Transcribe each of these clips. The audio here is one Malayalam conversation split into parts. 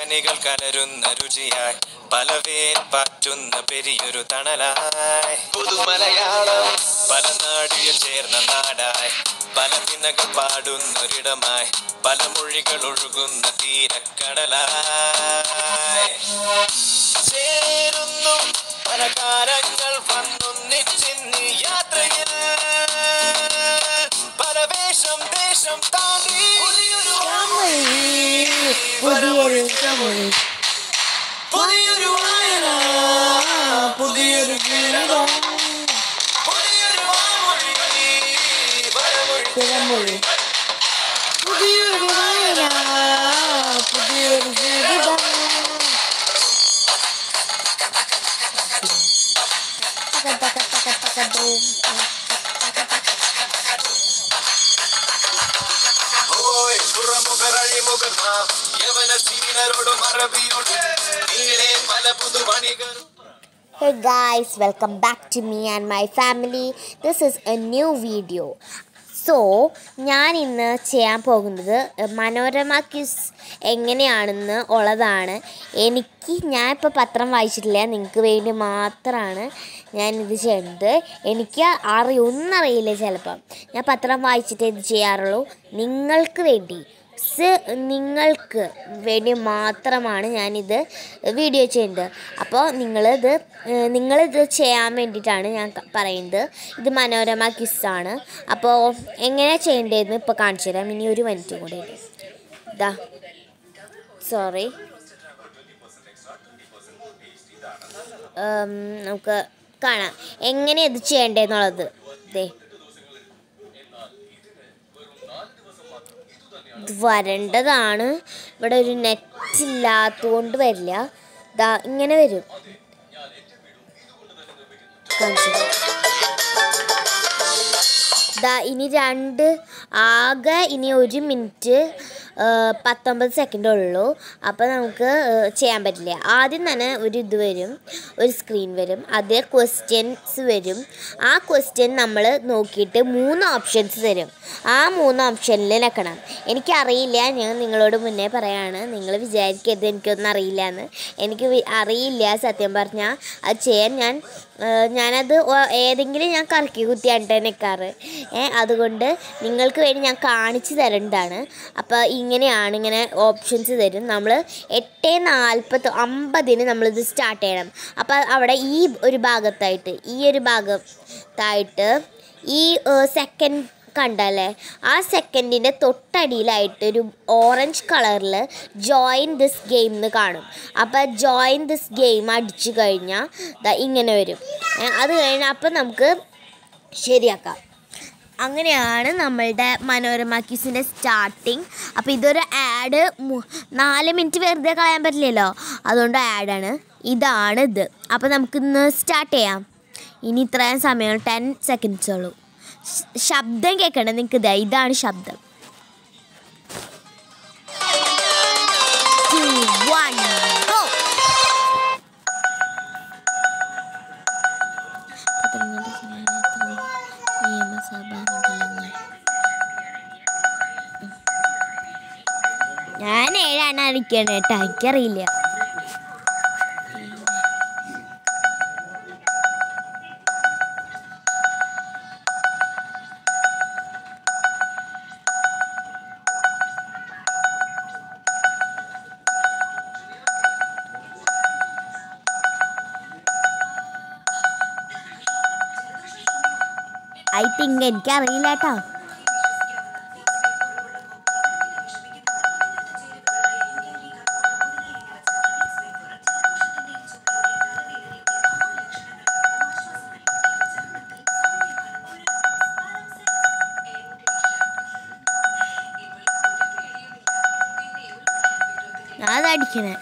കനികൾ കലരുന്ന രുചിയായി പലവേൽ പാറ്റുന്ന പെരിയൊരു തണലായി പുതുമലയാളം പല നാടിയിൽ ചേർന്ന നാടായി പല ദിനകൾ പാടുന്നൊരിടമായി പല മൊഴികൾ ഒഴുകുന്ന തീരക്കടലായി ചേരുന്നു പല കാലങ്ങൾ വന്നൊന്നിച്ചിന്നി യാത്രയിൽ പല വേഷം ദേശം താണ്ടി പുതിയൊരു പുതിയൊരു തമിഴ് പുതിയൊരു വായന പുതിയൊരു ജീവിതം പുതിയൊരു വാമൊഴി വരമൊഴി തിരമൊഴി പുതിയൊരു വായന പുതിയൊരു ജീവിതം തക തക തക തക ബൂം. ഓയ് പുറമുഖരഴിമുഖർ നാം യവന സീനരോടും അറബിയോട് നീളെ പല പുതുമണികൾ Hey guys, welcome back to me and my family. This is a new video. So ഞാൻ ഇന്ന് ചെയ്യാൻ പോകുന്നത് മനോരമ ക്വിസ് എങ്ങനെയാണെന്ന് ഉള്ളതാണ് എനിക്ക് ഞാൻ ഇപ്പോൾ പത്രം വായിച്ചിട്ടില്ല നിങ്ങൾക്ക് വേണ്ടി മാത്രമാണ് ഞാനിത് ചെയ്യുന്നത് എനിക്ക് അറി ഒന്നറിയില്ല ചിലപ്പം ഞാൻ പത്രം വായിച്ചിട്ടേ ഇത് ചെയ്യാറുള്ളൂ നിങ്ങൾക്ക് വേണ്ടി സ് നിങ്ങൾക്ക് വേണ്ടി മാത്രമാണ് ഞാനിത് വീഡിയോ ചെയ്യുന്നത് അപ്പോൾ നിങ്ങളിത് ഏഹ്, നിങ്ങളിത് ചെയ്യാൻ വേണ്ടിയിട്ടാണ് ഞാൻ ക- പറയുന്നത് ഇത് മനോരമ കിസ്സാണ് അപ്പോൾ എങ്ങനെ ചെയ്യേണ്ടതെന്ന് ഇപ്പോൾ കാണിച്ചു തരാം ഇനി ഒരു മിനിറ്റ് കൂടെ ഉണ്ട് ഇതാ സോറി നമുക്ക് കാണാം എങ്ങനെ ഇത് ചെയ്യേണ്ടതെന്നുള്ളത് ദേ ഇത് വരേണ്ടതാണ് ഇവിടെ ഒരു നെറ്റ് ഇല്ലാത്തതുകൊണ്ട് വരില്ല ദാ ഇങ്ങനെ വരും കാണിച്ചു തരാം. ദാ ഇനി രണ്ട് ആകെ ഇനി ഒരു മിനിറ്റ് പത്തൊമ്പത് സെക്കൻഡേ ഉള്ളൂ അപ്പോൾ നമുക്ക് ആ, ചെയ്യാൻ പറ്റില്ല ആദ്യം തന്നെ ഒരു ഇത് വരും ഒരു സ്ക്രീൻ വരും അതിൽ ക്വസ്റ്റ്യൻസ് വരും ആ ക്വസ്റ്റ്യൻ നമ്മൾ നോക്കിയിട്ട് മൂന്ന് ഓപ്ഷൻസ് തരും ആ മൂന്ന് ഓപ്ഷനിൽ നിൽക്കണം എനിക്കറിയില്ല ഞാൻ നിങ്ങളോട് മുന്നേ പറയാണ് നിങ്ങൾ വിചാരിക്കരുത് എനിക്കൊന്നും അറിയില്ല എന്ന് എനിക്ക് വി- അറിയില്ല സത്യം പറഞ്ഞാൽ അത് ചെയ്യാൻ ഞാൻ ആ, ഞാനത് ഒ- ഏതെങ്കിലും ഞാൻ കറക്കി കുത്തിയാണ് നിൽക്കാറ് ഏ അതുകൊണ്ട് നിങ്ങൾക്ക് വേണ്ടി ഞാൻ കാണിച്ചു തരേണ്ടതാണ് അപ്പോൾ ഇങ്ങനെയാണ് ഇങ്ങനെ ഓപ്ഷൻസ് തരും നമ്മൾ എട്ട് നാൽപ്പത്തി അമ്പതിന് നമ്മളിത് സ്റ്റാർട്ട് ചെയ്യണം അപ്പോൾ അവിടെ ഈ ഒരു ഭാഗത്തായിട്ട് ഈ ഒരു ഭാഗത്തായിട്ട് ഈ സെക്കൻഡ് കണ്ടല്ലേ ആ സെക്കൻഡിൻ്റെ തൊട്ടടിയിലായിട്ട് ഒരു ഓറഞ്ച് കളറിൽ ജോയിൻ ദിസ് ഗെയിം എന്ന് കാണും അപ്പോൾ ജോയിൻ ദിസ് ഗെയിം അടിച്ചു കഴിഞ്ഞാൽ ദാ ഇങ്ങനെ വരും ഏ, അത് കഴിഞ്ഞാൽ അപ്പം നമുക്ക് ശരിയാക്കാം അങ്ങനെയാണ് നമ്മളുടെ മനോരമ ക്യൂസിൻ്റെ സ്റ്റാർട്ടിങ് അപ്പോൾ ഇതൊരു ആഡ് നാല് മിനിറ്റ് വെറുതെ കളയാൻ പറ്റില്ലല്ലോ അതുകൊണ്ട് ആഡാണ് ഇതാണ് ഇത് അപ്പോൾ നമുക്കിന്ന് സ്റ്റാർട്ട് ചെയ്യാം ഇനി ഇത്രയും സമയം ടെൻ സെക്കൻഡ്സ് ഉള്ളൂ ശ- ശബ്ദം കേൾക്കണം നിങ്ങൾക്ക് ഇതാ ഇതാണ് ശബ്ദം Two, one, go. പത്തനംതിട്ട ജില്ലയിലെ നിയമസഭാ മണ്ഡലങ്ങൾ ഞാൻ ഏഴാണ് അടിക്കണേ കേട്ടോ എനിക്കറിയില്ല ഐ തിങ്ക് എനിക്കറിയില്ല കേട്ടോ ഞാൻ അത് അടിക്കണേ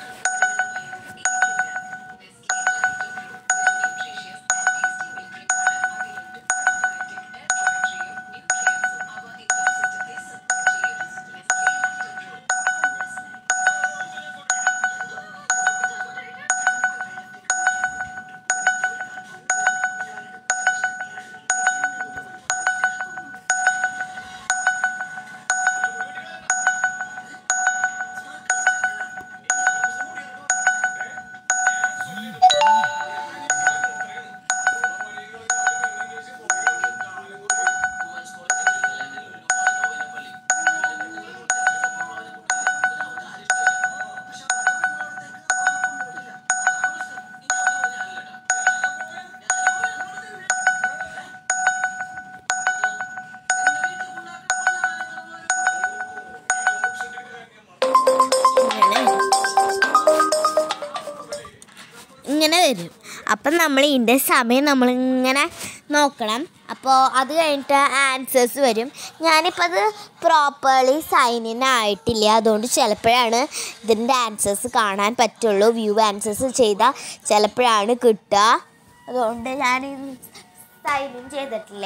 വരും അപ്പം നമ്മൾ ഇതിൻ്റെ സമയം നമ്മളിങ്ങനെ നോക്കണം അപ്പോൾ അത് കഴിഞ്ഞിട്ട് ആൻസേഴ്സ് വരും ഞാനിപ്പോൾ അത് പ്രോപ്പർലി സൈൻ ഇൻ ആയിട്ടില്ല അതുകൊണ്ട് ചിലപ്പോഴാണ് ഇതിൻ്റെ ആൻസേഴ്സ് കാണാൻ പറ്റുള്ളൂ വ്യൂ ആൻസേഴ്സ് ചെയ്താൽ ചിലപ്പോഴാണ് കിട്ടുക അതുകൊണ്ട് ഞാൻ സൈൻ ഇൻ ചെയ്തിട്ടില്ല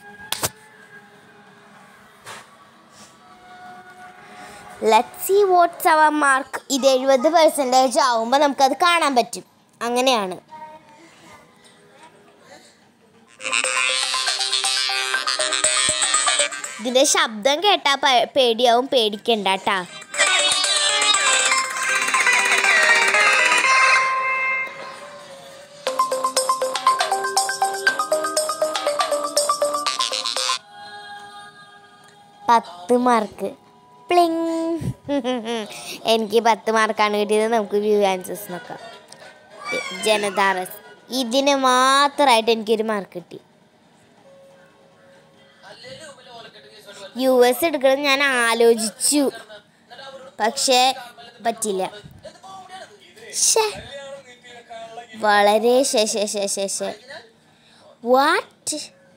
let see what's our mark ഇത് എഴുപത് പെർസെൻറ്റേജ് ആവുമ്പോൾ നമുക്കത് കാണാൻ പറ്റും അങ്ങനെയാണ് ഇതിൻ്റെ ശബ്ദം കേട്ടാൽ പ- പേടിയാവും പേടിക്കണ്ട കേട്ടാ പത്ത് മാർക്ക് പ്ലിങ് എനിക്ക് പത്ത് മാർക്കാണ് കിട്ടിയത് നമുക്ക് വ്യൂ ആൻസേഴ്സ് നോക്കാം ജനതാറസ് ഇതിന് മാത്രമായിട്ട് എനിക്കൊരു മാർക്ക് കിട്ടി യു എസ് എടുക്കണം ഞാൻ ആലോചിച്ചു പക്ഷേ പറ്റില്ല ശ്ശേ. വളരെ ശേഷ ശേഷ വാട്ട്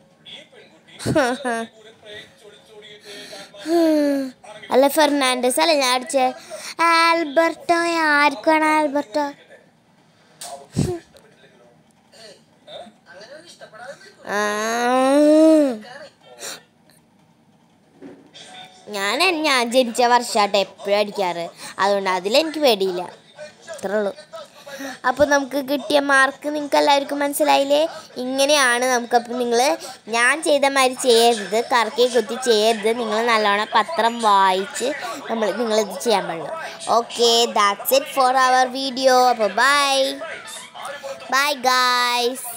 അല്ല ഫെർണാണ്ടസ് അല്ല ഞാൻ അടിച്ചേ ആൽബർട്ടോ ആർക്കാണ് ആൽബർട്ടോ ആ. ഞാൻ ഞാൻ ജനിച്ച വർഷമാട്ടെ എപ്പോഴും അടിക്കാറ് അതുകൊണ്ട് അതിലെനിക്ക് പേടിയില്ല അത്രേ ഉള്ളൂ അപ്പോൾ നമുക്ക് കിട്ടിയ മാർക്ക് നിങ്ങൾക്ക് എല്ലാവർക്കും മനസ്സിലായില്ലേ ഇങ്ങനെയാണ് നമുക്കപ്പോൾ നിങ്ങൾ ഞാൻ ചെയ്ത മാതിരി ചെയ്യരുത് കറക്കി കുത്തി ചെയ്യരുത് നിങ്ങൾ നല്ലോണം പത്രം വായിച്ച് നമ്മൾ നിങ്ങളിത് ചെയ്യാൻ പാടുള്ളൂ okay that's it for our video അപ്പോൾ ബൈ ബൈ ഗായ്സ്